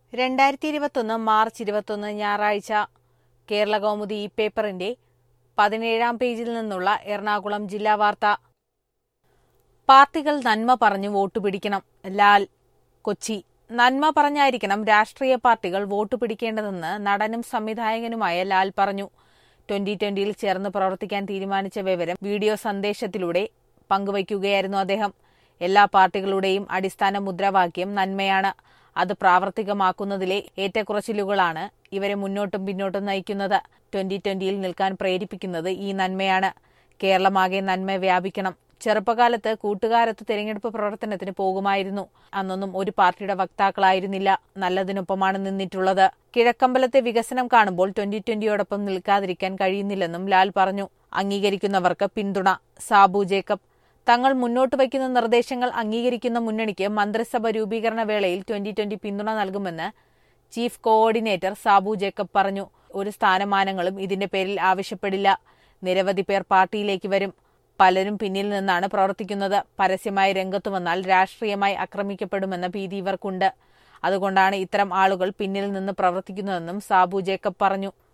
രണ്ടായിരത്തി ഇരുപത്തൊന്ന് മാർച്ച് ഇരുപത്തൊന്ന് ഞായറാഴ്ച കേരള കൗമുദി ഈ പേപ്പറിന്റെ പതിനേഴാം പേജിൽ നിന്നുള്ള എറണാകുളം ജില്ലാ വാർത്ത പാർട്ടികൾ നന്മ പറഞ്ഞു വോട്ട് പിടിക്കണം ലാൽ കൊച്ചി നന്മ പറഞ്ഞായിരിക്കണം രാഷ്ട്രീയ പാർട്ടികൾ വോട്ട് പിടിക്കേണ്ടതെന്ന് നടനും സംവിധായകനുമായ ലാൽ പറഞ്ഞു ട്വന്റി ട്വന്റിയിൽ ചേർന്ന് പ്രവർത്തിക്കാൻ തീരുമാനിച്ച വിവരം വീഡിയോ സന്ദേശത്തിലൂടെ പങ്കുവയ്ക്കുകയായിരുന്നു അദ്ദേഹം എല്ലാ പാർട്ടികളുടെയും അടിസ്ഥാന മുദ്രാവാക്യം നന്മയാണ് അത് പ്രാവർത്തികമാക്കുന്നതിലെ ഏറ്റക്കുറച്ചിലുകളാണ് ഇവരെ മുന്നോട്ടും പിന്നോട്ടും നയിക്കുന്നത് ട്വന്റി ട്വന്റിയിൽ നിൽക്കാൻ പ്രേരിപ്പിക്കുന്നത് ഈ നന്മയാണ് കേരളമാകെ നന്മ വ്യാപിക്കണം ചെറുപ്പകാലത്ത് കൂട്ടുകാരത്ത് തിരഞ്ഞെടുപ്പ് പ്രവർത്തനത്തിന് പോകുമായിരുന്നു അന്നൊന്നും ഒരു പാർട്ടിയുടെ വക്താക്കളായിരുന്നില്ല നല്ലതിനൊപ്പമാണ് നിന്നിട്ടുള്ളത് കിഴക്കമ്പലത്തെ വികസനം കാണുമ്പോൾ ട്വന്റി ട്വന്റിയോടൊപ്പം നിൽക്കാതിരിക്കാൻ കഴിയുന്നില്ലെന്നും ലാൽ പറഞ്ഞു അംഗീകരിക്കുന്നവർക്ക് പിന്തുണ സാബു ജേക്കബ് തങ്ങൾ മുന്നോട്ട് വയ്ക്കുന്ന നിർദ്ദേശങ്ങൾ അംഗീകരിക്കുന്ന മുന്നണിക്ക് മന്ത്രിസഭ രൂപീകരണ വേളയിൽ ട്വന്റി ട്വന്റി പിന്തുണ നൽകുമെന്ന് ചീഫ് കോഓർഡിനേറ്റർ സാബു ജേക്കബ് പറഞ്ഞു ഒരു സ്ഥാനമാനങ്ങളും ഇതിന്റെ പേരിൽ ആവശ്യപ്പെടില്ല നിരവധി പേർ പാർട്ടിയിലേക്ക് വരും പലരും പിന്നിൽ നിന്നാണ് പ്രവർത്തിക്കുന്നത് പരസ്യമായി രംഗത്തു വന്നാൽ രാഷ്ട്രീയമായി ആക്രമിക്കപ്പെടുമെന്ന ഭീതി ഇവർക്കുണ്ട് അതുകൊണ്ടാണ് ഇത്തരം ആളുകൾ പിന്നിൽ നിന്ന് പ്രവർത്തിക്കുന്നതെന്നും സാബു ജേക്കബ് പറഞ്ഞു